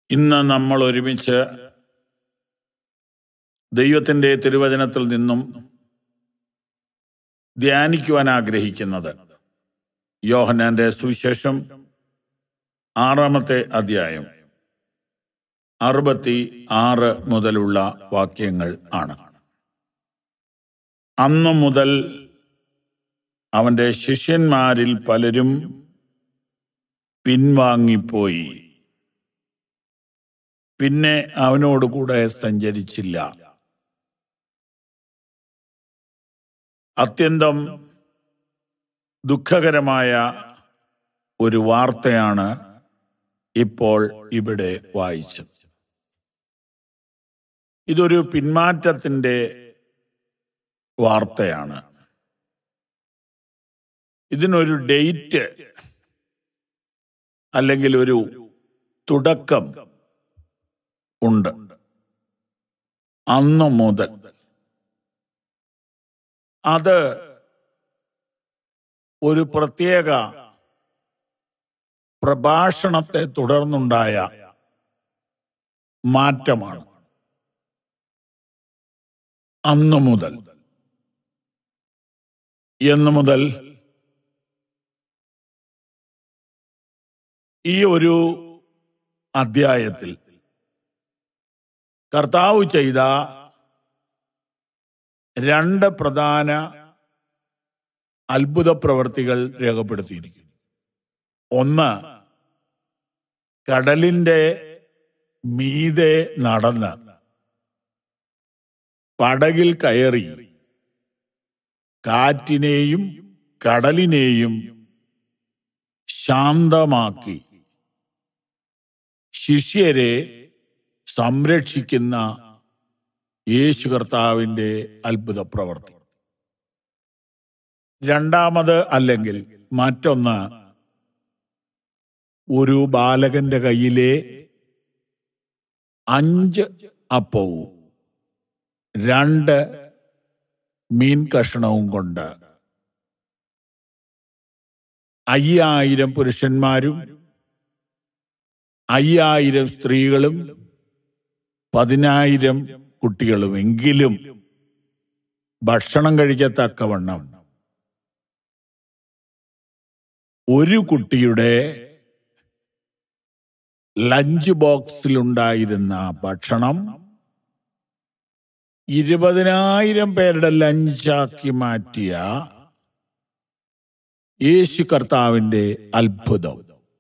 ഇന്ന് നമ്മൾ ഒരുമിച്ച് ദൈവത്തിൻ്റെ തിരുവചനത്തിൽ നിന്നും ധ്യാനിക്കുവാൻ ആഗ്രഹിക്കുന്നത് യോഹന്നാന്റെ സുവിശേഷം ആറാമത്തെ അധ്യായം അറുപത്തി ആറ് മുതലുള്ള വാക്യങ്ങൾ ആണ് അന്നു മുതൽ അവന്റെ ശിഷ്യന്മാരിൽ പലരും പിൻവാങ്ങിപ്പോയി പിന്നെ അവനോടുകൂടെ സഞ്ചരിച്ചില്ല അത്യന്തം ദുഃഖകരമായ ഒരു വാർത്തയാണ് ഇപ്പോൾ ഇവിടെ വായിച്ചത് ഇതൊരു പിന്മാറ്റത്തിന്റെ വാർത്തയാണ് ഇതിനൊരു ഡേറ്റ് അല്ലെങ്കിൽ ഒരു തുടക്കം ഉണ്ട് അന്ന് മുതൽ അത് ഒരു പ്രത്യേക പ്രഭാഷണത്തെ തുടർന്നുണ്ടായ മാറ്റമാണ് അന്നു മുതൽ എന്ന് മുതൽ ഈ ഒരു അധ്യായത്തിൽ കർത്താവ് ചെയ്ത രണ്ട് പ്രധാന അത്ഭുത പ്രവർത്തികൾ രേഖപ്പെടുത്തിയിരിക്കുന്നു ഒന്ന് കടലിന്റെ മീതെ നടന്ന് പടകിൽ കയറി കാറ്റിനെയും കടലിനെയും ശാന്തമാക്കി ശിഷ്യരെ സംരക്ഷിക്കുന്ന യേശു കർത്താവിന്റെ അത്ഭുത പ്രവർത്തി രണ്ടാമത് അല്ലെങ്കിൽ മറ്റൊന്ന് ഒരു ബാലകന്റെ കയ്യിലെ അഞ്ച് അപ്പവും രണ്ട് മീൻ കഷണവും കൊണ്ട് അയ്യായിരം പുരുഷന്മാരും അയ്യായിരം സ്ത്രീകളും പതിനായിരം കുട്ടികളും എങ്കിലും ഭക്ഷണം കഴിക്കത്തക്കവണ്ണം ഒരു കുട്ടിയുടെ ലഞ്ച് ബോക്സിലുണ്ടായിരുന്ന ഭക്ഷണം ഇരുപതിനായിരം പേരുടെ ലഞ്ചാക്കി മാറ്റിയ യേശു കർത്താവിന്റെ അത്ഭുതം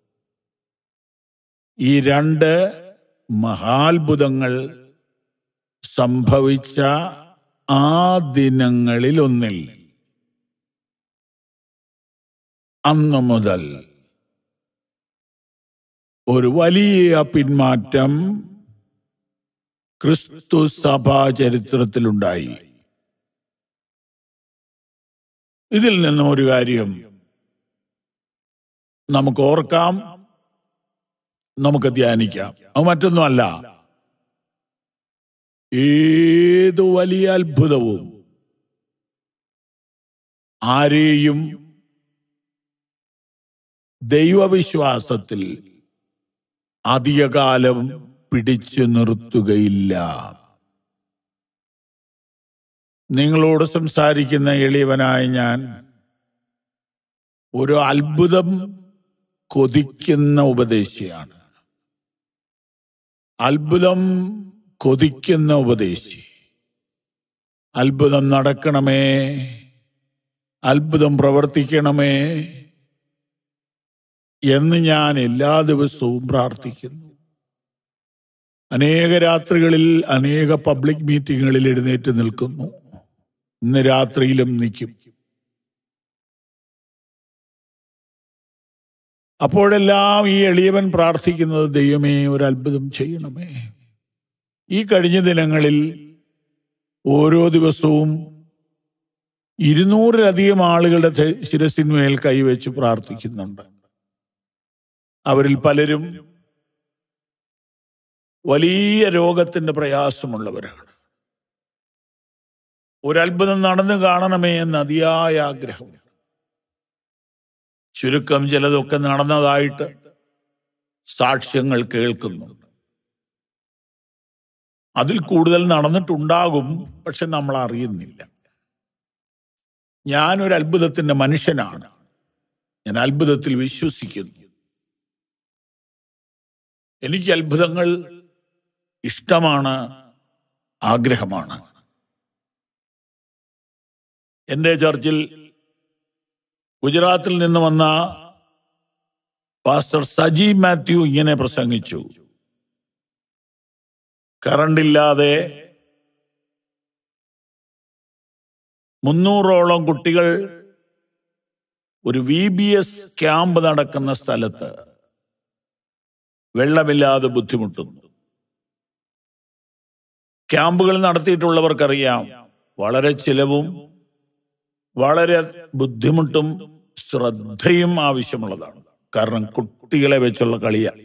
ഈ രണ്ട് മഹാത്ഭുതങ്ങൾ സംഭവിച്ച ആ ദിനങ്ങളിൽ ഒന്നിൽ അന്നു മുതൽ ഒരു വലിയ പിന്മാറ്റം ക്രിസ്തു സഭാ ചരിത്രത്തിലുണ്ടായി ഇതിൽ നിന്നും ഒരു കാര്യം നമുക്ക് ഓർക്കാം നമുക്ക് ധ്യാനിക്കാം അത് മറ്റൊന്നുമല്ല ഏതു വലിയ അത്ഭുതവും ആരെയും ദൈവവിശ്വാസത്തിൽ അധികകാലം പിടിച്ചു നിർത്തുകയില്ല നിങ്ങളോട് സംസാരിക്കുന്ന എളിയവനായ ഞാൻ ഒരു അത്ഭുതം കൊതിക്കുന്ന ഉപദേശിയാണ് അത്ഭുതം കൊതിക്കുന്ന ഉപദേശി അത്ഭുതം നടക്കണമേ അത്ഭുതം പ്രവർത്തിക്കണമേ എന്ന് ഞാൻ എല്ലാ ദിവസവും പ്രാർത്ഥിക്കുന്നു അനേക രാത്രികളിൽ അനേക പബ്ലിക് മീറ്റിങ്ങുകളിൽ എഴുന്നേറ്റ് നിൽക്കുന്നു ഇന്ന് രാത്രിയിലും നിൽക്കും അപ്പോഴെല്ലാം ഈ എളിയവൻ പ്രാർത്ഥിക്കുന്നത് ദൈവമേ ഒരു അത്ഭുതം ചെയ്യണമേ ഈ കഴിഞ്ഞ ദിനങ്ങളിൽ ഓരോ ദിവസവും ഇരുന്നൂറിലധികം ആളുകളുടെ തെ- ശിരസിന്മേൽ കൈവച്ച് പ്രാർത്ഥിക്കുന്നുണ്ട് അവരിൽ പലരും വലിയ രോഗത്തിന്റെ പ്രയാസമുള്ളവരാണ് ഒരു അത്ഭുതം നടന്നു കാണണമേ എന്ന് അതിയായ ആഗ്രഹം ചുരുക്കം ചിലതൊക്കെ നടന്നതായിട്ട് സാക്ഷ്യങ്ങൾ കേൾക്കുന്നുണ്ട് അതിൽ കൂടുതൽ നടന്നിട്ടുണ്ടാകും പക്ഷെ നമ്മൾ അറിയുന്നില്ല ഞാനൊരു അത്ഭുതത്തിന്റെ മനുഷ്യനാണ് ഞാൻ അത്ഭുതത്തിൽ വിശ്വസിക്കുന്നു എനിക്ക് അത്ഭുതങ്ങൾ ഇഷ്ടമാണ് ആഗ്രഹമാണ് എൻ്റെ ചർച്ചിൽ ഗുജറാത്തിൽ നിന്ന് വന്ന പാസ്റ്റർ സജി മാത്യു ഇങ്ങനെ പ്രസംഗിച്ചു കറണ്ടില്ലാതെ മുന്നൂറോളം കുട്ടികൾ ഒരു വി ബി എസ് ക്യാമ്പ് നടക്കുന്ന സ്ഥലത്ത് വെള്ളമില്ലാതെ ബുദ്ധിമുട്ടുന്നു ക്യാമ്പുകൾ നടത്തിയിട്ടുള്ളവർക്കറിയാം വളരെ ചിലവും വളരെ ബുദ്ധിമുട്ടും ശ്രദ്ധയും ആവശ്യമുള്ളതാണ് കാരണം കുട്ടികളെ വെച്ചുള്ള കളിയാണ്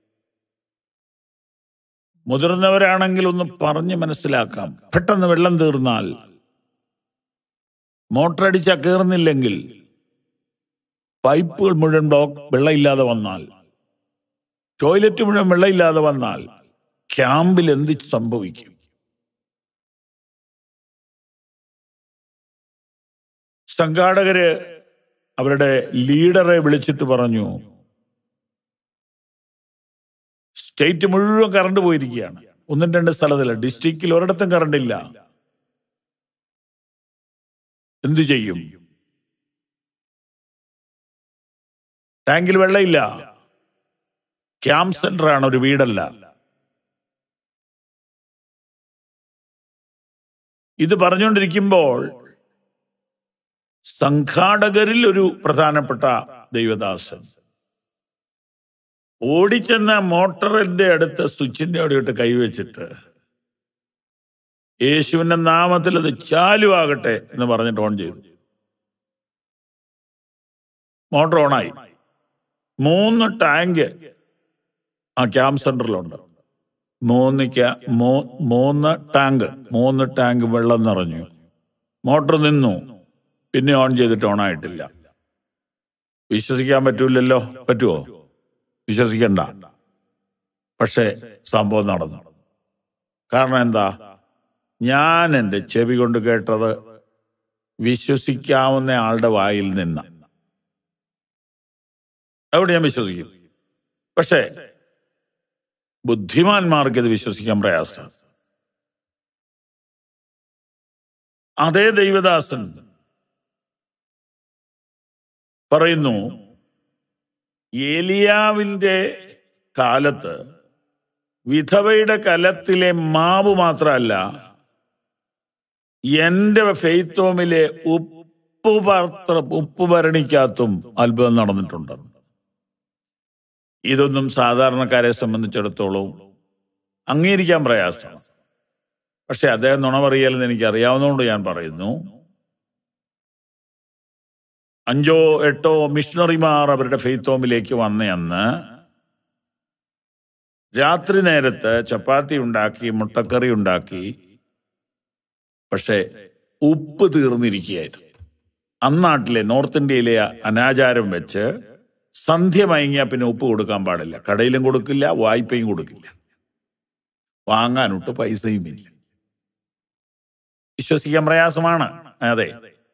മുതിർന്നവരാണെങ്കിൽ ഒന്ന് പറഞ്ഞ് മനസ്സിലാക്കാം പെട്ടെന്ന് വെള്ളം തീർന്നാൽ മോട്ടറടിച്ച കയറുന്നില്ലെങ്കിൽ പൈപ്പുകൾ മുഴുവൻ ബ്ലോക്ക് വെള്ളമില്ലാതെ വന്നാൽ ടോയ്ലറ്റ് മുഴുവൻ വെള്ളമില്ലാതെ വന്നാൽ ക്യാമ്പിൽ എന്ത് സംഭവിക്കും സംഘാടകര് അവരുടെ ലീഡറെ വിളിച്ചിട്ട് പറഞ്ഞു സ്റ്റേറ്റ് മുഴുവൻ കറണ്ട് പോയിരിക്കുകയാണ് ഒന്നും രണ്ട് സ്ഥലത്തില്ല ഡിസ്ട്രിക്റ്റിൽ ഒരിടത്തും കറണ്ട് ഇല്ല എന്തു ചെയ്യും ടാങ്കിൽ വെള്ളമില്ല ക്യാമ്പ് സെന്റർ ആണ് ഒരു വീടല്ല ഇത് പറഞ്ഞുകൊണ്ടിരിക്കുമ്പോൾ സംഘാടകരിൽ ഒരു പ്രധാനപ്പെട്ട ദൈവദാസൻ ഓടിച്ചെന്ന മോട്ടറിന്റെ അടുത്ത് സ്വിച്ചിന്റെ അവിടെയിട്ട് കൈവച്ചിട്ട് യേശുവിന്റെ നാമത്തിൽ അത് ചാലുവാകട്ടെ എന്ന് പറഞ്ഞിട്ട് ഓൺ ചെയ്തു മോട്ടർ ഓണായി മൂന്ന് ടാങ്ക് ആ ക്യാമ്പ് സെന്ററിലുണ്ട് മൂന്ന് ക്യാ- മൂ- മൂന്ന് ടാങ്ക് മൂന്ന് ടാങ്ക് വെള്ളം നിറഞ്ഞു മോട്ടർ നിന്നു പിന്നെ ഓൺ ചെയ്തിട്ട് ഓൺ ആയിട്ടില്ല വിശ്വസിക്കാൻ പറ്റൂലല്ലോ പറ്റുമോ വിശ്വസിക്കണ്ട പക്ഷേ സംഭവം നടന്നു കാരണം എന്താ ഞാൻ എൻ്റെ ചെവി കൊണ്ട് കേട്ടത് വിശ്വസിക്കാവുന്ന ആളുടെ വായിൽ നിന്ന് അവിടെ ഞാൻ വിശ്വസിക്കും പക്ഷേ ബുദ്ധിമാന്മാർക്ക് ഇത് വിശ്വസിക്കാൻ പ്രയാസം അതേ ദൈവദാസൻ പറയുന്നു ഏലിയാവിന്റെ കാലത്ത് വിധവയുടെ കലത്തിലെ മാവ് മാത്രമല്ല എന്റെ ഫെയ്ത്തോമിലെ ഉപ്പ് പാത്ര ഉപ്പ് ഭരണിക്കകത്തും അത്ഭുതം നടന്നിട്ടുണ്ട് ഇതൊന്നും സാധാരണക്കാരെ സംബന്ധിച്ചിടത്തോളം അംഗീകരിക്കാൻ പ്രയാസമാണ് പക്ഷെ അദ്ദേഹം നുണ പറയലെന്ന് എനിക്ക് അറിയാവുന്നതുകൊണ്ട് ഞാൻ പറയുന്നു അഞ്ചോ എട്ടോ മിഷണറിമാർ അവരുടെ ഫെയ്ത്തോമിലേക്ക് വന്ന അന്ന് രാത്രി നേരത്ത് ചപ്പാത്തി ഉണ്ടാക്കി മുട്ടക്കറി ഉണ്ടാക്കി പക്ഷെ ഉപ്പ് തീർന്നിരിക്കുകയായിരുന്നു അന്നാട്ടിലെ നോർത്ത് ഇന്ത്യയിലെ അനാചാരം വെച്ച് സന്ധ്യ മയങ്ങിയാൽ പിന്നെ ഉപ്പ് കൊടുക്കാൻ പാടില്ല കടയിലും കൊടുക്കില്ല വായ്പയും കൊടുക്കില്ല വാങ്ങാനൊട്ട് പൈസയും ഇല്ല വിശ്വസിക്കാൻ പ്രയാസമാണ് അതെ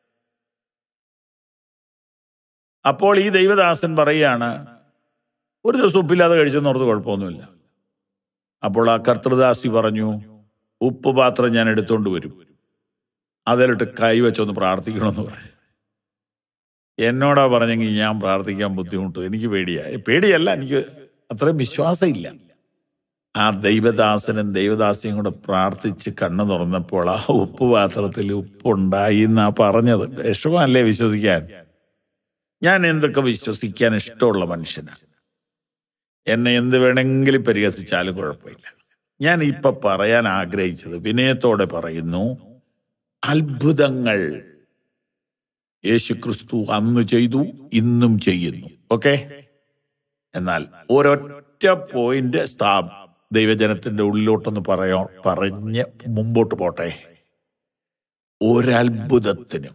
അപ്പോൾ ഈ ദൈവദാസൻ പറയാണ് ഒരു ദിവസം ഉപ്പില്ലാതെ കഴിച്ചെന്നോർത്ത് കുഴപ്പമൊന്നുമില്ല അപ്പോൾ ആ കർത്തൃദാസി പറഞ്ഞു ഉപ്പ് പാത്രം ഞാൻ എടുത്തോണ്ട് വരും അതിലിട്ട് കൈവച്ചൊന്ന് പ്രാർത്ഥിക്കണമെന്ന് പറഞ്ഞു എന്നോടാ പറഞ്ഞെങ്കിൽ ഞാൻ പ്രാർത്ഥിക്കാൻ ബുദ്ധിമുട്ട് എനിക്ക് പേടിയാ ഏ, പേടിയല്ല എനിക്ക് അത്രയും വിശ്വാസമില്ല ആ ദൈവദാസനും ദൈവദാസിയും കൂടെ പ്രാർത്ഥിച്ച് കണ്ണു തുറന്നപ്പോൾ ആ ഉപ്പ് പാത്രത്തിൽ ഉപ്പുണ്ടായി എന്നാ പറഞ്ഞത് വിഷമല്ലേ വിശ്വസിക്കാൻ ഞാൻ എന്തൊക്കെ വിശ്വസിക്കാൻ ഇഷ്ടമുള്ള മനുഷ്യനാണ് എന്നെ എന്ത് വേണമെങ്കിലും പരിഹസിച്ചാലും കുഴപ്പമില്ല ഞാൻ ഇപ്പൊ പറയാൻ ആഗ്രഹിച്ചത് വിനയത്തോടെ പറയുന്നു അത്ഭുതങ്ങൾ യേശുക്രിസ്തു അന്ന് ചെയ്തു ഇന്നും ചെയ്യുന്നു ഓക്കെ എന്നാൽ ഒരൊറ്റ പോയിന്റ് സ്ഥാ ദൈവജനത്തിന്റെ ഉള്ളിലോട്ടൊന്ന് പറയോ പറഞ്ഞ് മുമ്പോട്ട് പോട്ടെ ഒരത്ഭുതത്തിനും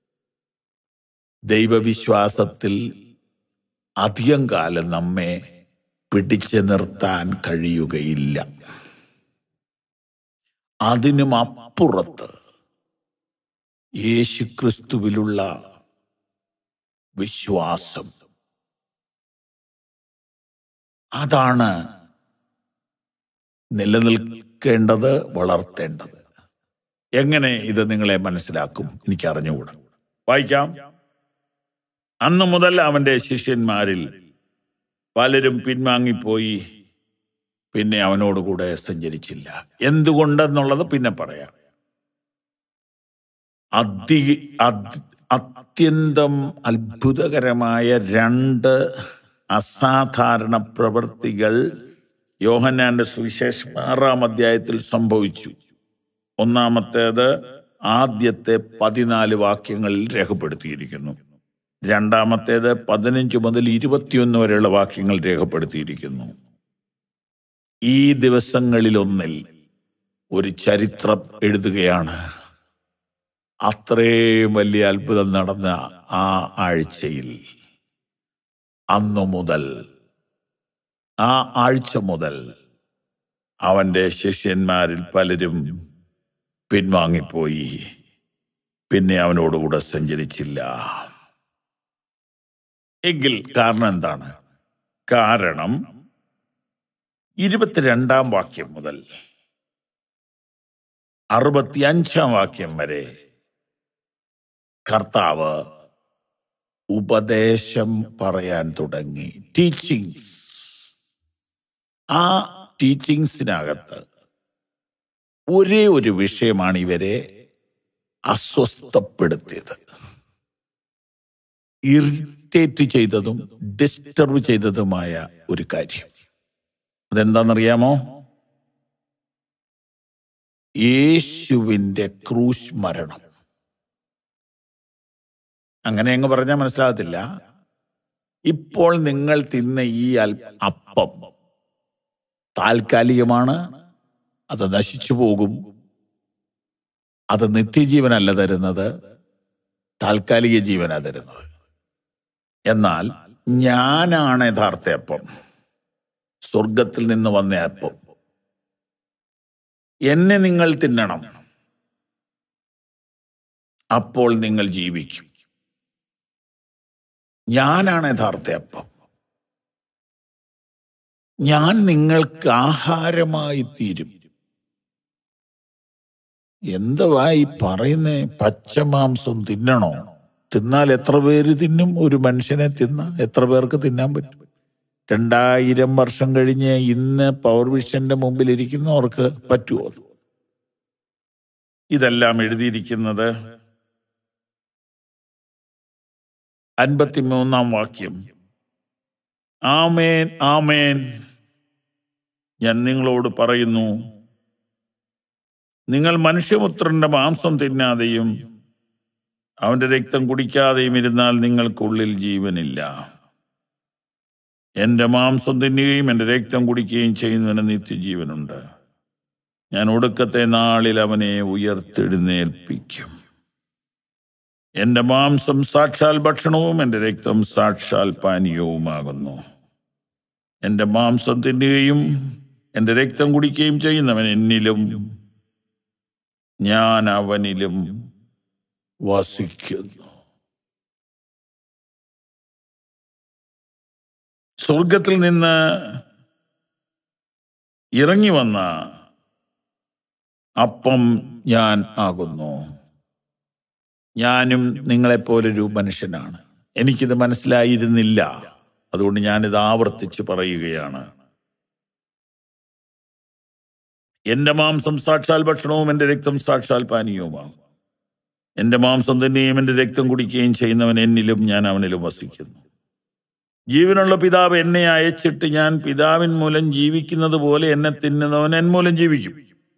ദൈവവിശ്വാസത്തിൽ അധികം കാലം നമ്മെ പിടിച്ചു നിർത്താൻ കഴിയുകയില്ല അതിനും അപ്പുറത്ത് യേശുക്രിസ്തുവിലുള്ള വിശ്വാസം അതാണ് നിലനിൽക്കേണ്ടത് വളർത്തേണ്ടത് എങ്ങനെ ഇത് നിങ്ങളെ മനസ്സിലാക്കും എനിക്ക് അറിഞ്ഞുകൂടാ വായിക്കാം അന്നു മുതൽ അവന്റെ ശിഷ്യന്മാരിൽ പലരും പിൻവാങ്ങിപ്പോയി പിന്നെ അവനോടുകൂടെ സഞ്ചരിച്ചില്ല എന്തുകൊണ്ടെന്നുള്ളത് പിന്നെ പറയാം അതി അത് അത്യന്തം അത്ഭുതകരമായ രണ്ട് അസാധാരണ പ്രവൃത്തികൾ യോഹന്നാന്റെ സുവിശേഷം ആറാം അധ്യായത്തിൽ സംഭവിച്ചു ഒന്നാമത്തേത് ആദ്യത്തെ പതിനാല് വാക്യങ്ങളിൽ രേഖപ്പെടുത്തിയിരിക്കുന്നു രണ്ടാമത്തേത് പതിനഞ്ച് മുതൽ ഇരുപത്തിയൊന്ന് വരെയുള്ള വാക്യങ്ങൾ രേഖപ്പെടുത്തിയിരിക്കുന്നു ഈ ദിവസങ്ങളിലൊന്നിൽ ഒരു ചരിത്രം എഴുതുകയാണ് അത്രയും വലിയ അത്ഭുതം നടന്ന ആ ആഴ്ചയിൽ അന്നു മുതൽ ആ ആഴ്ച മുതൽ അവന്റെ ശിഷ്യന്മാരിൽ പലരും പിൻവാങ്ങിപ്പോയി പിന്നെ അവനോടുകൂടെ സഞ്ചരിച്ചില്ല എങ്കിൽ കാരണം എന്താണ് കാരണം ഇരുപത്തിരണ്ടാം വാക്യം മുതൽ അറുപത്തിയഞ്ചാം വാക്യം വരെ കർത്താവ് ഉപദേശം പറയാൻ തുടങ്ങി ടീച്ചിങ്സ് ആ ടീച്ചിങ്സിനകത്ത് ഒരേ ഒരു വിഷയമാണ് ഇവരെ അസ്വസ്ഥപ്പെടുത്തിയത് ഇറിറ്റേറ്റ് ചെയ്തതും ഡിസ്റ്റർബ് ചെയ്തതുമായ ഒരു കാര്യം അതെന്താണെന്നറിയാമോ യേശുവിൻ്റെ ക്രൂശ് മരണം അങ്ങനെ അങ്ങ് പറഞ്ഞാൽ മനസ്സിലാകത്തില്ല ഇപ്പോൾ നിങ്ങൾ തിന്ന ഈ അൽ- അപ്പം താൽക്കാലികമാണ് അത് നശിച്ചു പോകും അത് നിത്യജീവനല്ല തരുന്നത് താൽക്കാലിക ജീവനാ തരുന്നത് എന്നാൽ ഞാനാണ് യഥാർത്ഥ അപ്പം സ്വർഗത്തിൽ നിന്ന് വന്ന അപ്പം എന്നെ നിങ്ങൾ തിന്നണം അപ്പോൾ നിങ്ങൾ ജീവിക്കും ഞാനാണ് യഥാർത്ഥ അപ്പം ഞാൻ നിങ്ങൾക്ക് ആഹാരമായി തീരും എന്തുവാ ഈ പറയുന്നേ പച്ചമാംസം തിന്നണോ തിന്നാൽ എത്ര പേര് തിന്നും ഒരു മനുഷ്യനെ തിന്ന എത്ര പേർക്ക് തിന്നാൻ പറ്റും രണ്ടായിരം വർഷം കഴിഞ്ഞ് ഇന്ന് പവർ വിഷന്റെ മുമ്പിൽ ഇരിക്കുന്നവർക്ക് പറ്റുമോ അത്? ഇതെല്ലാം എഴുതിയിരിക്കുന്നത് അൻപത്തിമൂന്നാം വാക്യം ആമേൻ ആമേൻ ഞാൻ നിങ്ങളോട് പറയുന്നു നിങ്ങൾ മനുഷ്യപുത്രന്റെ മാംസം തിന്നാതെയും അവന്റെ രക്തം കുടിക്കാതെയും ഇരുന്നാൽ നിങ്ങൾക്കുള്ളിൽ ജീവനില്ല എന്റെ മാംസം തിന്നുകയും എന്റെ രക്തം കുടിക്കുകയും ചെയ്യുന്നതിന് നിത്യജീവനുണ്ട് ഞാൻ ഒടുക്കത്തെ നാളിൽ അവനെ ഉയർത്തെഴുന്നേൽപ്പിക്കും എന്റെ മാംസം സാക്ഷാൽ ഭക്ഷണവും എന്റെ രക്തം സാക്ഷാൽ പാനീയവുമാകുന്നു എന്റെ മാംസം തിന്നുകയും എന്റെ രക്തം കുടിക്കുകയും ചെയ്യുന്നവൻ എന്നിലും ഞാൻ അവനിലും വസിക്കുന്നു സ്വർഗത്തിൽ നിന്ന് ഇറങ്ങി വന്ന അപ്പം ഞാൻ ആകുന്നു ഞാനും നിങ്ങളെപ്പോലൊരു മനുഷ്യനാണ് എനിക്കിത് മനസ്സിലായിരുന്നില്ല അതുകൊണ്ട് ഞാനിത് ആവർത്തിച്ച് പറയുകയാണ് എന്റെ മാംസം സാക്ഷാൽ ഭക്ഷണവും എന്റെ രക്തം സാക്ഷാൽ പാനീയവുമാകും എന്റെ മാംസം തന്നെയും എന്റെ രക്തം കുടിക്കുകയും ചെയ്യുന്നവൻ എന്നിലും ഞാൻ അവനിലും വസിക്കുന്നു ജീവനുള്ള പിതാവ് എന്നെ അയച്ചിട്ട് ഞാൻ പിതാവിൻ മൂലം ജീവിക്കുന്നത് പോലെ എന്നെ തിന്നുന്നവൻ എൻ മൂലം ജീവിക്കും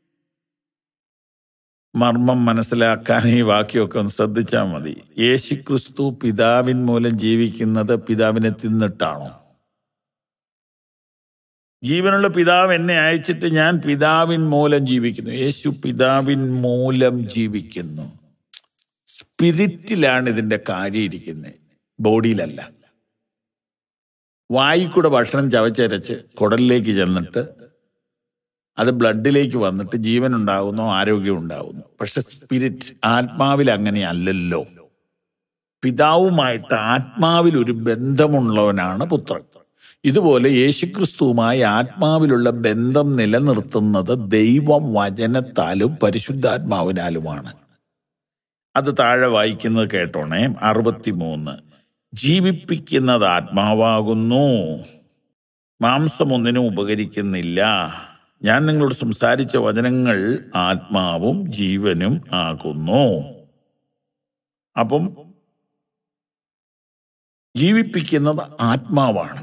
മർമ്മം മനസ്സിലാക്കാൻ ഈ വാക്യമൊക്കെ ഒന്ന് ശ്രദ്ധിച്ചാൽ മതി യേശുക്രിസ്തു പിതാവിൻ മൂലം ജീവിക്കുന്നത് പിതാവിനെ തിന്നിട്ടാണോ ജീവനുള്ള പിതാവ് എന്നെ അയച്ചിട്ട് ഞാൻ പിതാവിൻ മൂലം ജീവിക്കുന്നു യേശു പിതാവിൻ മൂലം ജീവിക്കുന്നു സ്പിരിറ്റിലാണ് ഇതിന്റെ കാര്യം ഇരിക്കുന്നത് ബോഡിയിലല്ല വായിക്കൂടെ ഭക്ഷണം ചവച്ചരച്ച് കുടലിലേക്ക് ചെന്നിട്ട് അത് ബ്ലഡിലേക്ക് വന്നിട്ട് ജീവൻ ഉണ്ടാകുന്നു ആരോഗ്യം ഉണ്ടാകുന്നു പക്ഷെ സ്പിരിറ്റ് ആത്മാവിൽ അങ്ങനെയല്ലല്ലോ പിതാവുമായിട്ട് ആത്മാവിൽ ഒരു ബന്ധമുള്ളവനാണ് പുത്രൻ ഇതുപോലെ യേശുക്രിസ്തുവുമായി ആത്മാവിലുള്ള ബന്ധം നിലനിർത്തുന്നത് ദൈവം വചനത്താലും പരിശുദ്ധാത്മാവിനാലുമാണ് അത് താഴെ വായിക്കുന്നത് കേട്ടോണേ അറുപത്തിമൂന്ന് ജീവിപ്പിക്കുന്നത് ആത്മാവാകുന്നു മാംസം ഒന്നിനും ഉപകരിക്കുന്നില്ല ഞാൻ നിങ്ങളോട് സംസാരിച്ച വചനങ്ങൾ ആത്മാവും ജീവനും ആകുന്നു അപ്പം ജീവിപ്പിക്കുന്നത് ആത്മാവാണ്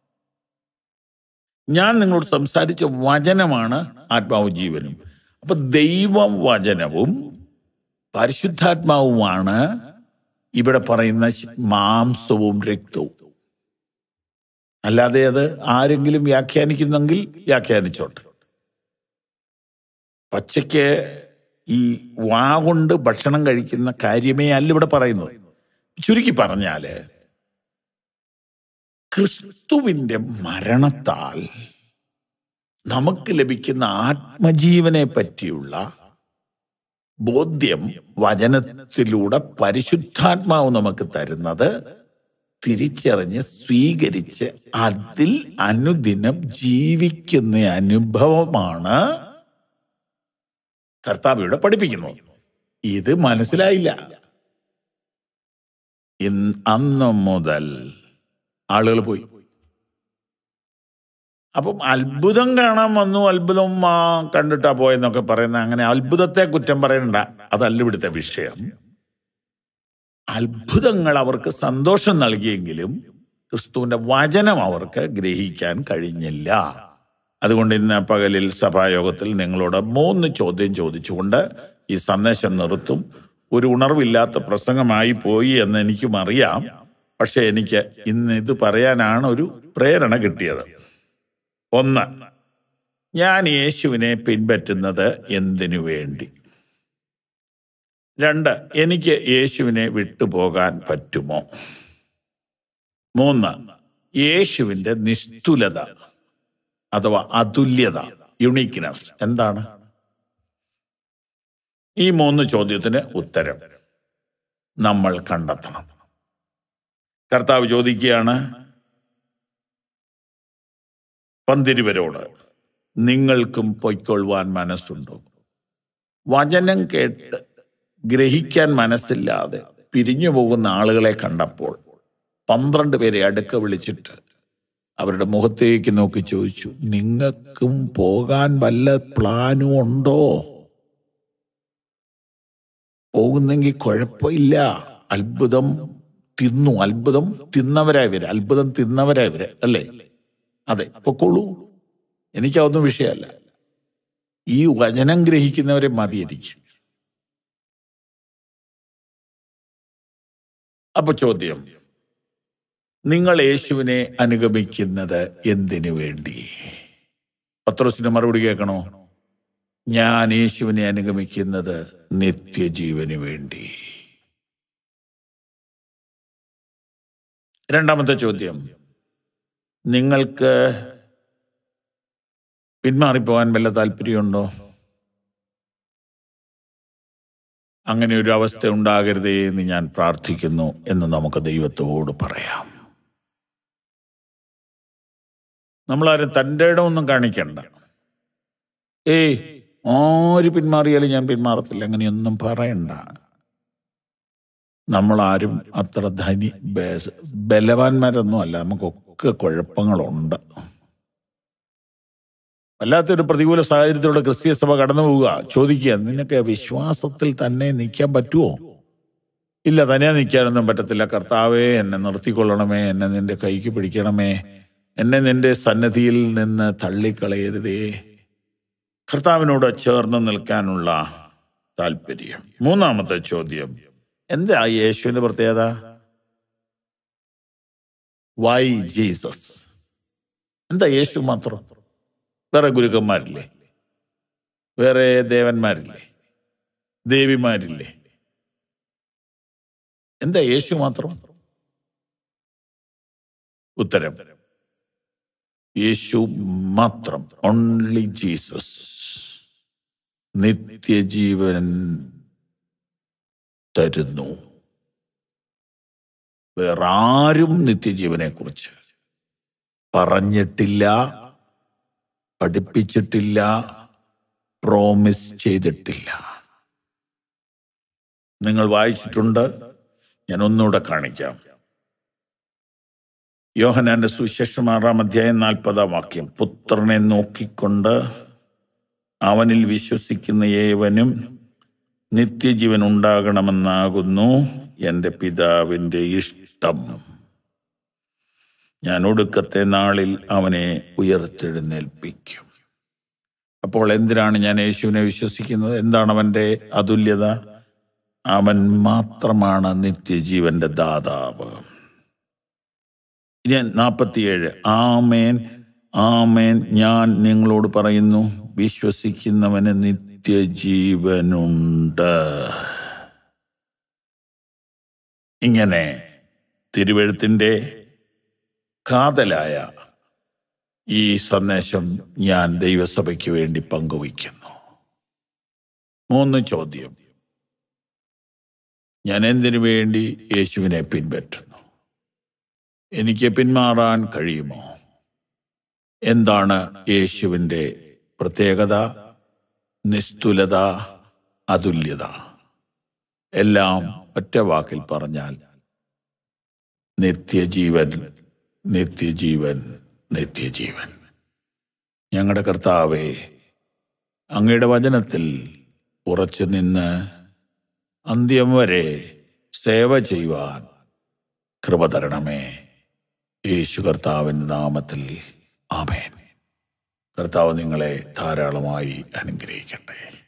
ഞാൻ നിങ്ങളോട് സംസാരിച്ച വചനമാണ് ആത്മാവും ജീവനും അപ്പൊ ദൈവം വചനവും പരിശുദ്ധാത്മാവുമാണ് ഇവിടെ പറയുന്ന ശ- മാംസവും രക്തവും അല്ലാതെ അത് ആരെങ്കിലും വ്യാഖ്യാനിക്കുന്നെങ്കിൽ വ്യാഖ്യാനിച്ചോട്ടെ പച്ചയ്ക്ക് ഈ വാ കൊണ്ട് ഭക്ഷണം കഴിക്കുന്ന കാര്യമേ അല്ല ഇവിടെ പറയുന്നത് ചുരുക്കി പറഞ്ഞാല് ക്രിസ്തുവിന്റെ മരണത്താൽ നമുക്ക് ലഭിക്കുന്ന ആത്മജീവനെ പറ്റിയുള്ള ബോധ്യം വചനത്തിലൂടെ പരിശുദ്ധാത്മാവ് നമുക്ക് തരുന്നത് തിരിച്ചറിഞ്ഞ് സ്വീകരിച്ച് അതിൽ അനുദിനം ജീവിക്കുന്ന അനുഭവമാണ് കർത്താവ് ഇവിടെ പഠിപ്പിക്കുന്നത് ഇത് മനസ്സിലായില്ല ഇന്ന് അന്ന് മുതൽ ആളുകൾ പോയി അപ്പം അത്ഭുതം കാണാൻ വന്നു അത്ഭുതം ആ, കണ്ടിട്ടാ പോയെന്നൊക്കെ പറയുന്ന അങ്ങനെ അത്ഭുതത്തെ കുറ്റം പറയണ്ട അതല്ല ഇവിടുത്തെ വിഷയം അത്ഭുതങ്ങൾ അവർക്ക് സന്തോഷം നൽകിയെങ്കിലും ക്രിസ്തുവിന്റെ വചനം അവർക്ക് ഗ്രഹിക്കാൻ കഴിഞ്ഞില്ല അതുകൊണ്ട് ഇന്ന് പകലിൽ സഭായോഗത്തിൽ നിങ്ങളോട് മൂന്ന് ചോദ്യം ചോദിച്ചുകൊണ്ട് ഈ സന്ദേശം നിർത്തും ഒരു ഉണർവില്ലാത്ത പ്രസംഗമായി പോയി എന്ന് എനിക്കും അറിയാം പക്ഷെ എനിക്ക് ഇന്ന് ഇത് പറയാനാണ് ഒരു പ്രേരണ കിട്ടിയത് ഒന്ന് ഞാൻ യേശുവിനെ പിൻപറ്റുന്നത് എന്തിനു വേണ്ടി രണ്ട് എനിക്ക് യേശുവിനെ വിട്ടുപോകാൻ പറ്റുമോ മൂന്ന് യേശുവിന്റെ നിസ്തുലത അഥവാ അതുല്യത യുണീക്നെസ് എന്താണ് ഈ മൂന്ന് ചോദ്യത്തിന് ഉത്തരം നമ്മൾ കണ്ടെത്തണം കർത്താവ് ചോദിക്കുകയാണ് പന്തിരുവരോട് നിങ്ങൾക്കും പൊയ്ക്കൊള്ളുവാൻ മനസ്സുണ്ടോ വചനം കേട്ട് ഗ്രഹിക്കാൻ മനസ്സില്ലാതെ പിരിഞ്ഞു പോകുന്ന ആളുകളെ കണ്ടപ്പോൾ പന്ത്രണ്ട് പേരെ അടുക്ക വിളിച്ചിട്ട് അവരുടെ മുഖത്തേക്ക് നോക്കി ചോദിച്ചു നിങ്ങൾക്കും പോകാൻ വല്ല പ്ലാനും ഉണ്ടോ പോകുന്നെങ്കിൽ കുഴപ്പമില്ല അത്ഭുതം തിന്നു അത്ഭുതം തിന്നവരായി വരെ അത്ഭുതം തിന്നവരായി വരെ അല്ലേ അതെ പൊക്കോളൂ എനിക്കതൊന്നും വിഷയമല്ല ഈ വചനം ഗ്രഹിക്കുന്നവരെ മതി എനിക്ക് അപ്പൊ ചോദ്യം നിങ്ങൾ യേശുവിനെ അനുഗമിക്കുന്നത് എന്തിനു വേണ്ടി പത്രോസിന്റെ മറുപടി കേൾക്കണോ ഞാൻ യേശുവിനെ അനുഗമിക്കുന്നത് നിത്യജീവന് വേണ്ടി രണ്ടാമത്തെ ചോദ്യം നിങ്ങൾക്ക് പിന്മാറിപ്പോകാൻ വല്ല താല്പര്യമുണ്ടോ അങ്ങനെ ഒരു അവസ്ഥ ഉണ്ടാകരുതേ എന്ന് ഞാൻ പ്രാർത്ഥിക്കുന്നു എന്ന് നമുക്ക് ദൈവത്തോട് പറയാം നമ്മളാരും തൻ്റെ ഇടമൊന്നും കാണിക്കണ്ട ഏയ് ആര് പിന്മാറിയാലും ഞാൻ പിന്മാറത്തില്ല അങ്ങനെയൊന്നും പറയണ്ട നമ്മളാരും അത്ര ധനി ബേസ് ബലവാന്മാരൊന്നും അല്ല നമുക്കൊക്കെ കുഴപ്പങ്ങളുണ്ട് വല്ലാത്തൊരു പ്രതികൂല സാഹചര്യത്തിലൂടെ ക്രിസ്തീയ സഭ കടന്നു പോവുക ചോദിക്കുക നിനക്ക് വിശ്വാസത്തിൽ തന്നെ നിൽക്കാൻ പറ്റുമോ ഇല്ല തന്നെ നിൽക്കാനൊന്നും പറ്റത്തില്ല കർത്താവേ എന്നെ നിർത്തിക്കൊള്ളണമേ എന്നെ നിന്റെ കൈക്ക് പിടിക്കണമേ എന്നെ നിന്റെ സന്നദ്ധിയിൽ നിന്ന് തള്ളിക്കളയരുതേ കർത്താവിനോട് ചേർന്ന് നിൽക്കാനുള്ള താല്പര്യം മൂന്നാമത്തെ ചോദ്യം എന്താ യേശുവിന്റെ പ്രത്യേകത വൈ ജീസസ് എന്താ യേശു മാത്രം വേറെ ഗുരുക്കന്മാരില്ലേ വേറെ ദേവന്മാരില്ലേ ദേവിമാരില്ലേ എന്താ യേശു മാത്രം ഉത്തരം യേശു മാത്രം ഓൺലി ജീസസ് നിത്യജീവൻ തരുന്നു വേറെ ആരും നിത്യജീവനെ കുറിച്ച് പറഞ്ഞിട്ടില്ല പഠിപ്പിച്ചിട്ടില്ല പ്രോമിസ് ചെയ്തിട്ടില്ല നിങ്ങൾ വായിച്ചിട്ടുണ്ട് ഞാൻ ഒന്നുകൂടെ കാണിക്കാം യോഹനാന്റെ സുശേഷം ആറാം അധ്യായം നാൽപ്പതാം വാക്യം പുത്രനെ നോക്കിക്കൊണ്ട് അവനിൽ വിശ്വസിക്കുന്ന ഏവനും നിത്യജീവൻ ഉണ്ടാകണമെന്നാകുന്നു എൻ്റെ പിതാവിൻ്റെ ഇഷ്ടം ഞാൻ ഒടുക്കത്തെ നാളിൽ അവനെ ഉയർത്തെഴുന്നേൽപ്പിക്കും അപ്പോൾ എന്തിനാണ് ഞാൻ യേശുവിനെ വിശ്വസിക്കുന്നത് എന്താണ് അവൻ്റെ അതുല്യത അവൻ മാത്രമാണ് നിത്യജീവന്റെ ദാതാവ് ഇനി നാൽപ്പത്തിയേഴ് ആമേൻ ആമേൻ ഞാൻ നിങ്ങളോട് പറയുന്നു വിശ്വസിക്കുന്നവന് നിത്യജീവനുണ്ട് ഇങ്ങനെ തിരുവഴുത്തിൻ്റെ കാതലായ ഈ സന്ദേശം ഞാൻ ദൈവസഭയ്ക്ക് വേണ്ടി പങ്കുവയ്ക്കുന്നു മൂന്ന് ചോദ്യം ഞാൻ എന്തിനു വേണ്ടി യേശുവിനെ പിൻപറ്റുന്നു എനിക്ക് പിന്മാറാൻ കഴിയുമോ എന്താണ് യേശുവിൻ്റെ പ്രത്യേകത നിസ്തുലത അതുല്യത എല്ലാം ഒറ്റ വാക്കിൽ പറഞ്ഞാൽ നിത്യജീവൻ നിത്യജീവൻ നിത്യജീവൻ ഞങ്ങളുടെ കർത്താവെ അങ്ങയുടെ വചനത്തിൽ ഉറച്ചു നിന്ന് അന്ത്യം വരെ സേവ ചെയ്യുവാൻ കൃപ തരണമേ യേശു കർത്താവിൻ്റെ നാമത്തിൽ ആമേൻ കർത്താവ് നിങ്ങളെ ധാരാളമായി അനുഗ്രഹിക്കട്ടെ